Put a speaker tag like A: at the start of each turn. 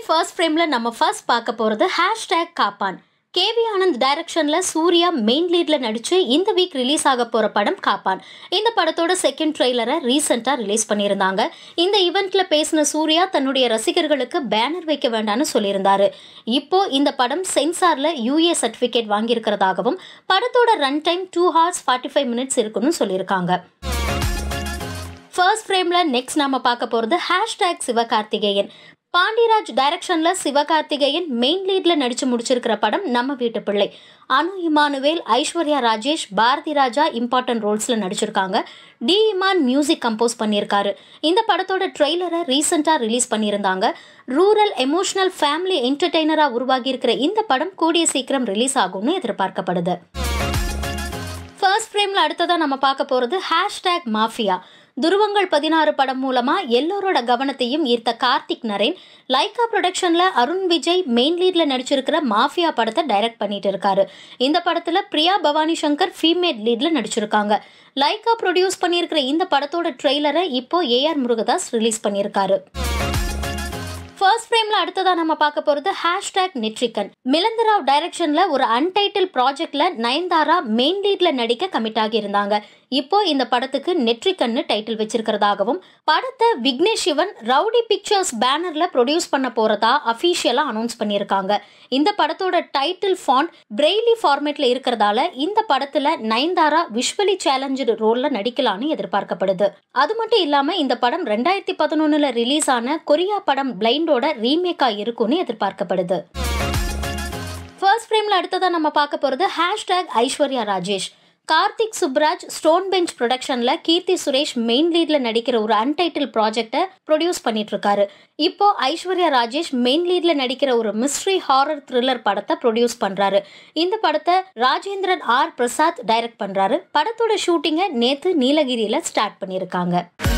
A: first ஃப்ரேம்ல நம்ம first பார்க்க போறது ஹேஷ்டேக் காப்பான் கேவி ஆனந்த் டைரக்ஷன்ல சூர்யா மெயின் லீட்ல நடிச்சு இந்த வீக் ரிலீஸ் ஆக போற படம் காப்பான் இந்த படத்தோட செகண்ட் ட்ரெய்லரை ரீசெண்டா ரிலீஸ் பண்ணியிருந்தாங்க இந்த ஈவெண்ட்ல பேசின சூர்யா தன்னுடைய ரசிகர்களுக்கு பேனர் வைக்க வேண்டாம்னு சொல்லியிருந்தாரு இப்போ இந்த படம் சென்சார்ல யூஏ சர்டிபிகேட் வாங்கியிருக்கிறதாகவும் படத்தோட run time two hours forty five minutes இருக்குன்னு சொல்லியிருக்காங்க ஃபர்ஸ்ட் ஃப்ரேம்ல நெக்ஸ்ட் நாம பார்க்க போறது ஹேஷ்டேக் சிவகார்த்திகேயன் பாண்டியராஜ் டைரக்ஷன்ல சிவகார்த்திகேயன் மெயின் லீட்ல நடிச்சு முடிச்சிருக்கிற படம் நம்ம வீட்டு பிள்ளை அனு இமானுவேல் ஐஸ்வர்யா ராஜேஷ் பாரதி ராஜா இம்பார்ட்டன்ட் ரோல்ஸ்ல நடிச்சிருக்காங்க டி இமான் மியூசிக் கம்போஸ் பண்ணியிருக்காரு இந்த படத்தோட ட்ரெய்லரை ரீசெண்டா ரிலீஸ் பண்ணியிருந்தாங்க ரூரல் எமோஷனல் ஃபேமிலி என்டர்டெய்னரா உருவாகி இருக்கிற இந்த படம் கூடிய சீக்கிரம் ரிலீஸ் ஆகும்னு எதிர்பார்க்கப்படுது ஃபர்ஸ்ட் ஃப்ரேம்ல அடுத்ததா நம்ம பார்க்க போறது ஹேஷ்டேக் மாஃபியா துருவங்கள் பதினாறு படம் மூலமா எல்லோரோட கவனத்தையும் ஈர்த்த கார்த்திக் நரேன் லைகா ப்ரொடக்ஷன்ல அருண் விஜய் மெயின் லீட்ல நடிச்சிருக்கிற மாஃபியா படத்தை டைரக்ட் பண்ணிட்டு இருக்காரு இந்த படத்துல பிரியா பவானி சங்கர் ஃபீமேல் லீட்ல நடிச்சிருக்காங்க லைகா ப்ரொடியூஸ் பண்ணியிருக்கிற இந்த படத்தோட ட்ரெய்லரை இப்போ ஏஆர் முருகதாஸ் ரிலீஸ் பண்ணியிருக்காரு ஃபர்ஸ்ட் ஃப்ரேம்ல அடுத்ததா நம்ம பார்க்க போறது ஹேஷ்டேக் நெட்ரிகன் மிலந்தராவ் டைரக்ஷன்ல ஒரு அன்டைட்டில் ப்ராஜெக்ட்ல நயன்தாரா மெயின் லீட்ல நடிக்க கமிட் ஆகி இருந்தாங்க இப்போ இந்த படத்துக்கு நெட்ரிகன்னு டைட்டில் வச்சிருக்கிறதாகவும் படத்தை விக்னேஷ் சிவன் ரவுடி பிக்சர்ஸ் பேனர்ல ப்ரொடியூஸ் பண்ண போறதா அஃபீஷியலா அனௌன்ஸ் பண்ணியிருக்காங்க இந்த படத்தோட டைட்டில் ஃபாண்ட் பிரெய்லி ஃபார்மேட்ல இருக்கிறதால இந்த படத்துல நயன்தாரா விஷுவலி சேலஞ்சு ரோல்ல நடிக்கலாம்னு எதிர்பார்க்கப்படுது அது மட்டும் இல்லாம இந்த படம் ரெண்டாயிரத்தி பதினொன்னுல ரிலீஸ் ஆன கொரியா படம் பிளைண்டோட ரீமேக்கா இருக்கும்னு எதிர்பார்க்கப்படுது ஃபர்ஸ்ட் ஃப்ரேம்ல அடுத்ததா நம்ம பார்க்க போறது hashtag Aishwarya Rajesh Karthik Subbaraj stone bench ப்ரொடக்ஷன்ல கீர்த்தி சுரேஷ் மெயின் லீட்ல நடிக்கிற ஒரு அன்டைட்டில் ப்ராஜெக்டை ப்ரொடியூஸ் பண்ணிட்டு இருக்காரு இப்போ ஐஸ்வர்யா ராஜேஷ் மெயின் லீட்ல நடிக்கிற ஒரு மிஸ்ட்ரி ஹாரர் த்ரில்லர் படத்தை ப்ரொடியூஸ் பண்றாரு இந்த படத்தை ராஜேந்திரன் ஆர் பிரசாத் டைரக்ட் பண்றாரு படத்தோட ஷூட்டிங்கை நேத்து நீலகிரியில ஸ்டார்ட் பண்ணியிருக்காங்க